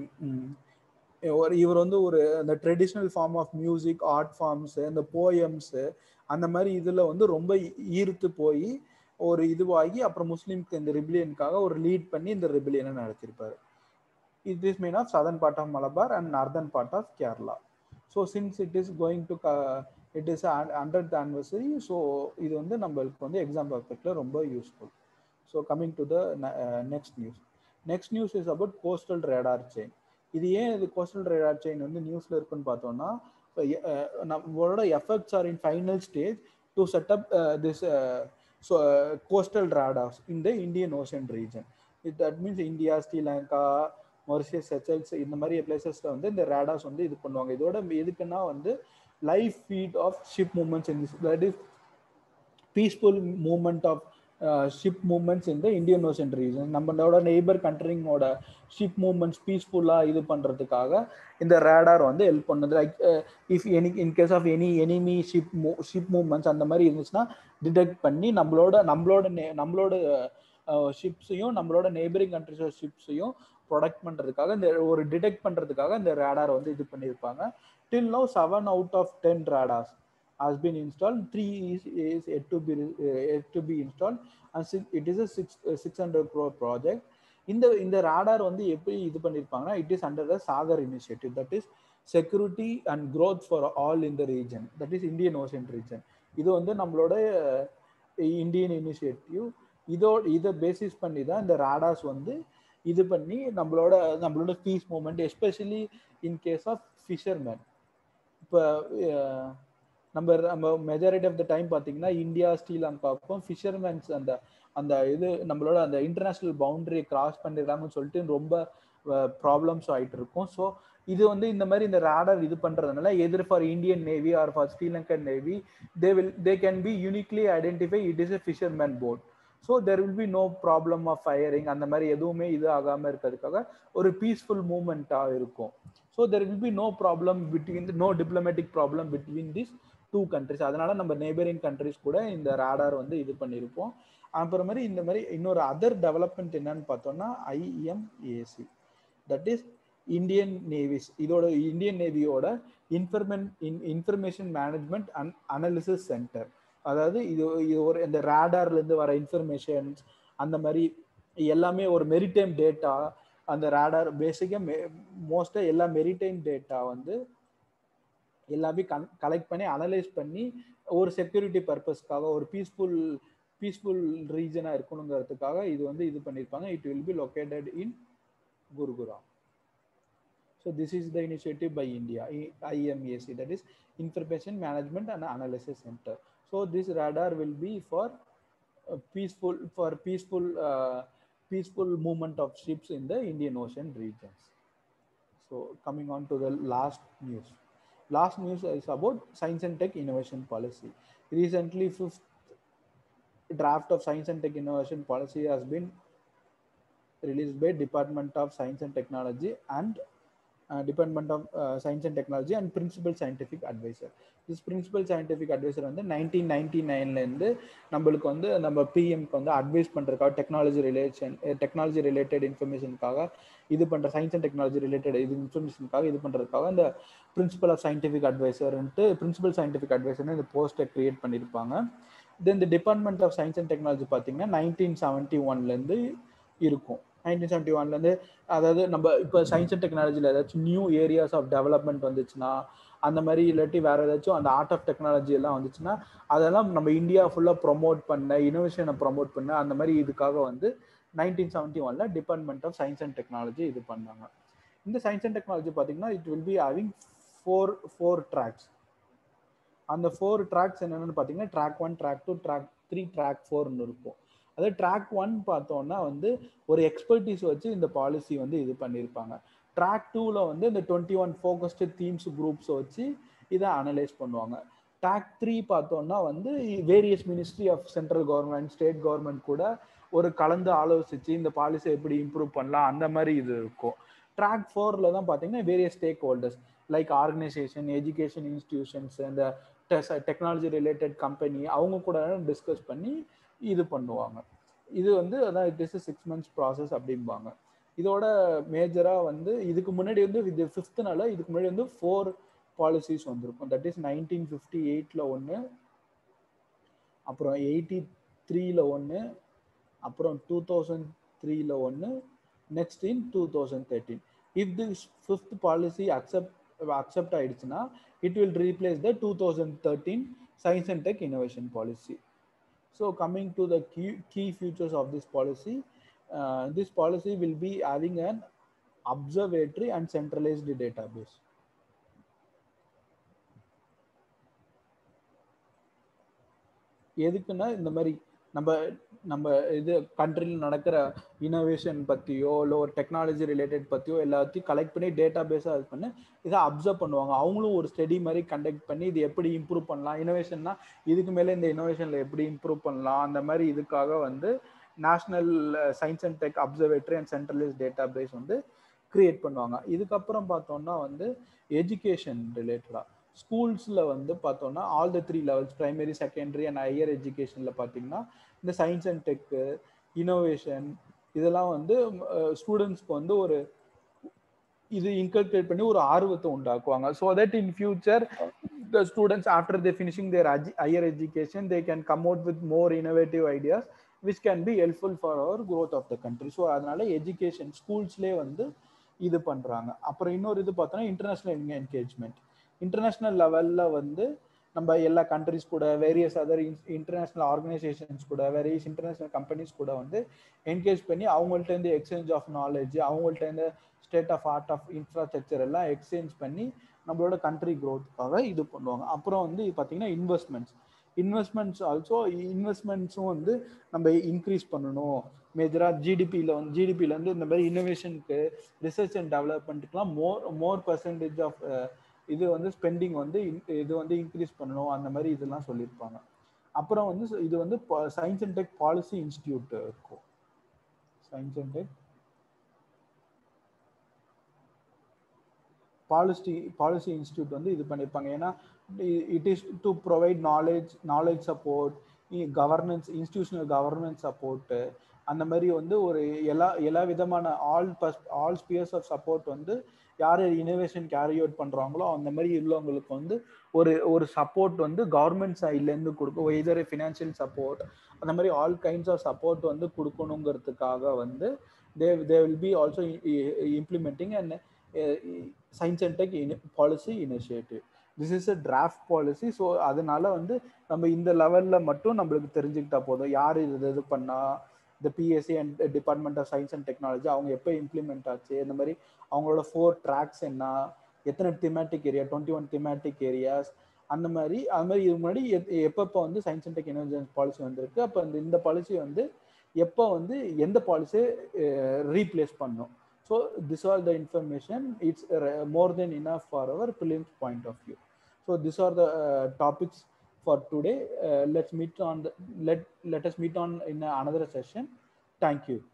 ஒரு இவர் வந்து ஒரு அந்த traditional form of music art forms இந்த போயம்ஸு அந்த மாதிரி இதில் வந்து ரொம்ப ஈர்த்து போய் ஒரு இதுவாகி அப்புறம் முஸ்லீம்க்கு இந்த ரிபிலியனுக்காக ஒரு லீட் பண்ணி இந்த ரிபிலியனை நடத்திருப்பாரு it is main of southern part of Malabar and northern part of Kerala so since it is going to it is hundred anniversary so இது வந்து நம்மளுக்கு வந்து எக்ஸாம் பர்ஃபெக்டில் ரொம்ப useful so coming to the next news next news is about coastal radar chain இது ஏன் இது coastal radar chain வந்து நியூஸில் இருக்குன்னு பார்த்தோம்னா நம்மளோட effects are in final stage to setup this so coastal radars in the Indian ocean region it that means India Sri Lanka Mauritius Seychelles இந்த மாதிரி பிளேசஸ்ல வந்து இந்த ரேடார்ஸ் வந்து இது பண்ணுவாங்க இதோட எதுக்குன்னா வந்து life feed of ship movements in this that is peaceful movement of ship movements இந்த இந்தியன் ஓஷன் ரீஜன் நம்மளோட நெய்பர் கண்ட்ரிங்கோட ஷிப் மூமெண்ட்ஸ் பீஸ்ஃபுல்லாக இது பண்ணுறதுக்காக இந்த ரேடார் வந்து ஹெல்ப் பண்ணுது like if any in case of any enemy ship மூ ஷிப் மூமெண்ட்ஸ் அந்த மாதிரி இருந்துச்சுன்னா டிடெக்ட் பண்ணி நம்மளோட நம்மளோட நம்மளோட ஷிப்ஸையும் நம்மளோட நெய்பரிங் கண்ட்ரிஸோட ஷிப்ஸையும் ப்ரொடக்ட் பண்ணுறதுக்காக இந்த ஒரு டிடெக்ட் பண்ணுறதுக்காக இந்த ரேடார் வந்து இது பண்ணியிருப்பாங்க till now seven out of ten radars has been installed. Three is, is yet to be uh, yet to be installed, and six, it is a six uh, 600 crore project. இந்த இந்த radar வந்து எப்படி இது பண்ணியிருப்பாங்கன்னா it is under the SAGAR initiative that is security and growth for all in the region that is Indian ocean region இது வந்து நம்மளோட Indian initiative இதோட இதை பேசிஸ் பண்ணி தான் இந்த ராடார்ஸ் வந்து இது பண்ணி நம்மளோட நம்மளோட peace moment especially in case of fisherman இப்போ நம்ம நம்ம மெஜாரிட்டி ஆஃப் த டைம் பார்த்தீங்கன்னா இந்தியா ஸ்ரீலங்காவுக்கும் ஃபிஷர்மேன்ஸ் அந்த அந்த இது நம்மளோட அந்த இன்டர்நேஷ்னல் பவுண்டரியை கிராஸ் பண்ணிடுறாங்கன்னு சொல்லிட்டு ரொம்ப ப்ராப்ளம்ஸ் ஆகிட்டு இருக்கும் ஸோ இது வந்து இந்த மாதிரி இந்த ரேடர் இது பண்ணுறதுனால எதிர் for Indian navy or for Sri Lankan navy they will they can be uniquely identify it is a fisherman boat so there will be no problem of firing அந்த மாதிரி எதுவுமே இது ஆகாமல் இருக்கிறதுக்காக ஒரு பீஸ்ஃபுல் மூமெண்ட்டாக இருக்கும் so there will be no problem between no diplomatic problem between this two countries அதனால நம்ம நெய்பரிங் கண்ட்ரிஸ் கூட இந்த ரேடார் வந்து இது பண்ணியிருப்போம் அப்புறம் மாதிரி இந்த மாதிரி இன்னொரு அதர் டெவலப்மெண்ட் என்னன்னு பார்த்தோம்னா IMAC that is Indian navy's இதோட இந்தியன் நேவியோட இன்ஃபர்மென் information management and analysis centre அதாவது இது இது ஒரு இந்த ரேடார்லேருந்து வர இன்ஃபர்மேஷன்ஸ் அந்த மாதிரி எல்லாமே ஒரு மெரிடைம் டேட்டா அந்த ரேடார் பேசிக்காக மெ மோஸ்ட்டாக எல்லா மெரிடைம் டேட்டா வந்து எல்லாமே கன் கலெக்ட் பண்ணி அனலைஸ் பண்ணி ஒரு செக்யூரிட்டி பர்பஸ்க்காக ஒரு பீஸ்ஃபுல் பீஸ்ஃபுல் ரீஜனாக இருக்கணுங்கிறதுக்காக இது வந்து இது பண்ணியிருப்பாங்க it will be located in Gurugram so this is the initiative by India IMAC that is information management and analysis centre so this radar will be for peaceful for peaceful peaceful movement of ships in the Indian Ocean regions so coming on to the last news last news is about science and tech innovation policy recently fifth draft of science and tech innovation policy has been released by department of science and technology and uh, department of uh, science and technology and principal scientific advisor this principal scientific advisor வந்து nineteen ninety நைன்லேருந்து நம்மளுக்கு வந்து நம்ம பிஎம்க்கு வந்து advise பண்ணுறதுக்காக technology relation technology related இன்ஃபர்மேஷனுக்காக இது பண்ணுற சயின்ஸ் அண்ட் டெக்னாலஜி ரிலேட்டட் இது இன்ஃபர்மேஷனுக்காக இது பண்ணுறதுக்காக இந்த பிரின்சிபல் ஆஃப் சயின்டிஃபிக் அட்வைசர்ன்ட்டு பிரின்சிபல் சயின்டிஃபிக் அட்வைசர்னு இந்த போஸ்ட்டை கிரியேட் பண்ணியிருப்பாங்க தென் இந்த department of science and technology பார்த்தீங்கன்னா நைன்டீன் செவன்ட்டி ஒன்லேருந்து இருக்கும் நைன்டீன் செவன்ட்டி ஒன்லேருந்து அதாவது நம்ம இப்போ சயின்ஸ் அண்ட் டெக்னாலஜியில் ஏதாச்சும் நியூ ஏரியாஸ் ஆஃப் டெவலப்மெண்ட் வந்துச்சுன்னா அந்த மாதிரி இல்லாட்டி வேற ஏதாச்சும் அந்த ஆர்ட் ஆஃப் டெக்னாலஜி எல்லாம் வந்துச்சுன்னா அதெல்லாம் நம்ம இந்தியா ஃபுல்லாக ப்ரொமோட் பண்ண இனோவேஷனை ப்ரொமோட் பண்ண அந்த மாதிரி இதுக்காக வந்து நைன்டீன் செவன்ட்டி ஒன்ல department of science and technology இது பண்ணாங்க இந்த சயின்ஸ் அண்ட் டெக்னாலஜி பார்த்தீங்கன்னா it will be having four four tracks அந்த ஃபோர் ட்ராக்ஸ் என்னென்னு பார்த்தீங்கன்னா track one track two track three track ஃபோர்னு இருக்கும் அதாவது ட்ராக் ஒன் பார்த்தோம்னா வந்து ஒரு எக்ஸ்பர்டீஸ் வச்சு இந்த பாலிசி வந்து இது பண்ணியிருப்பாங்க ட்ராக் டூவில் வந்து இந்த டுவெண்ட்டி ஒன் ஃபோக்கஸ்டு தீம்ஸ் குரூப்ஸை வச்சு இதை அனலைஸ் பண்ணுவாங்க ட்ராக் த்ரீ பார்த்தோம்னா வந்து various ministry of central government state government கூட ஒரு கலந்து ஆலோசிச்சு இந்த பாலிசி எப்படி இம்ப்ரூவ் பண்ணலாம் அந்த மாதிரி இது இருக்கும் ட்ராக் ஃபோர்ல தான் பார்த்தீங்கன்னா various stakeholders like organisation education institutions இந்த டெக்னாலஜி ரிலேட்டட் கம்பெனி அவங்க கூட டிஸ்கஸ் பண்ணி இது பண்ணுவாங்க இது வந்து அதான் it is six months process அப்படிம்பாங்க இதோட மேஜராக வந்து இதுக்கு முன்னாடி வந்து இது ஃபிஃப்த்னால இதுக்கு முன்னாடி வந்து ஃபோர் பாலிசிஸ் வந்திருக்கும் தட் இஸ் நைன்டீன் ஃபிஃப்டி எயிட்டில் ஒன்று அப்புறம் எயிட்டி த்ரீல ஒன்று அப்புறம் டூ தௌசண்ட் த்ரீல ஒன்று next in two thousand thirteen if this fifth policy accept accept ஆயிடுச்சுன்னா it will replace the two thousand thirteen science and tech innovation policy so coming to the key key futures of this policy this policy will be having an observatory and centralized database. எதுக்குன்னா இந்த மாதிரி நம்ம நம்ம இது கண்ட்ரியில் நடக்கிற innovation பற்றியோ இல்லை ஒரு டெக்னாலஜி ரிலேட்டட் பற்றியோ எல்லாத்தையும் கலெக்ட் பண்ணி டேட்டா பேஸாக இது பண்ணி இதை அப்சர்வ் பண்ணுவாங்க அவங்களும் ஒரு ஸ்டடி மாதிரி கண்டக்ட் பண்ணி இது எப்படி இம்ப்ரூவ் பண்ணலாம் இனோவேஷன்னா இதுக்கு மேலே இந்த இனோவேஷனில் எப்படி இம்ப்ரூவ் பண்ணலாம் அந்த மாதிரி இதுக்காக வந்து national science and tech observatory and centralise database வந்து கிரியேட் பண்ணுவாங்க இதுக்கப்புறம் பார்த்தோம்னா வந்து எஜுகேஷன் ரிலேட்டடாக ஸ்கூல்ஸில் வந்து பார்த்தோம்னா all the three levels primary secondary and higher எஜுகேஷனில் பார்த்தீங்கன்னா இந்த சயின்ஸ் அண்ட் டெக்கு இனோவேஷன் இதெல்லாம் வந்து ஸ்டூடெண்ட்ஸ்க்கு வந்து ஒரு இது இன்கல்குலேட் பண்ணி ஒரு ஆர்வத்தை உண்டாக்குவாங்க so that in future the students after they finishing their higher education they can come out with more innovative ideas which can be helpful for our growth of the country so அதனால education ஸ்கூல்ஸ்லேயே வந்து இது பண்ணுறாங்க அப்புறம் இன்னொரு இது பார்த்தோன்னா international engagement international லெவலில் வந்து நம்ம எல்லா கண்ட்ரிஸ் கூட வேரியஸ் அதர் இன்டர்நேஷ்னல் ஆர்கனைசேஷன்ஸ் கூட வேரியஸ் இன்டர்நேஷ்னல் கம்பெனிஸ் கூட வந்து என்கேஜ் பண்ணி அவங்கள்ட்டேருந்து எக்ஸ்சேஞ்ச் ஆஃப் நாலேஜ் அவங்கள்ட்டேருந்து state of art of infrastructure எல்லாம் எக்ஸ்சேஞ்ச் பண்ணி நம்மளோட கண்ட்ரி க்ரோத்துக்காக இது பண்ணுவாங்க அப்புறம் வந்து பார்த்தீங்கன்னா இன்வெஸ்ட்மெண்ட்ஸ் இன்வெஸ்ட்மெண்ட்ஸ் ஆல்சோ இன்வெஸ்ட்மெண்ட்ஸும் வந்து நம்ம இன்க்ரீஸ் பண்ணணும் மேஜராக ஜிடிபியில் வந்து ஜிடிபியில் இந்த மாதிரி இன்னோவேஷனுக்கு ரிசர்ச் அண்ட் டெவலப்மெண்ட்டுக்குலாம் மோர் மோர் பர்சன்டேஜ் ஆஃப் இது வந்து ஸ்பெண்டிங் வந்து இது வந்து இன்க்ரீஸ் பண்ணணும் அந்த மாதிரி இதெல்லாம் சொல்லியிருப்பாங்க அப்புறம் வந்து இது வந்து science and tech policy institute இருக்கும் science and tech policy policy institute வந்து இது பண்ணியிருப்பாங்க ஏன்னா it is to provide knowledge knowledge support governance institutional governance support அந்த மாதிரி வந்து ஒரு எல்லா எல்லா விதமான all bus all spheres of support வந்து யார் இனோவேஷன் கேரி அவுட் பண்ணுறாங்களோ அந்த மாதிரி உள்ளவங்களுக்கு வந்து ஒரு ஒரு சப்போர்ட் வந்து கவர்மெண்ட் சைட்லேருந்து கொடுக்கும் எதர் ஃபினான்ஷியல் சப்போர்ட் அந்த மாதிரி ஆல் கைண்ட்ஸ் ஆஃப் சப்போர்ட் வந்து கொடுக்கணுங்கிறதுக்காக வந்து they they will be also implementing and science and tech policy initiative this is a draft policy so அதனால வந்து நம்ம இந்த லெவலில் மட்டும் நம்மளுக்கு தெரிஞ்சுக்கிட்டா போதும் யார் இது இது பண்ணா இந்த PSC and department of science and technology அவங்க எப்போ இம்ப்ளிமெண்ட் ஆச்சு இந்த மாதிரி அவங்களோட ஃபோர் ட்ராக்ஸ் என்ன எத்தனை thematic area twenty one thematic areas அந்த மாதிரி அது மாதிரி இது முன்னாடி எப்பப்போ வந்து science and tech innovation policy வந்திருக்கு அப்போ இந்த இந்த பாலிசி வந்து எப்போ வந்து எந்த பாலிசியை ரீப்ளேஸ் பண்ணும் So this all the information. It's uh, more than enough for our prelims point of view. So these are the uh, topics for today. Uh, let's meet on the, let let us meet on in another session. Thank you.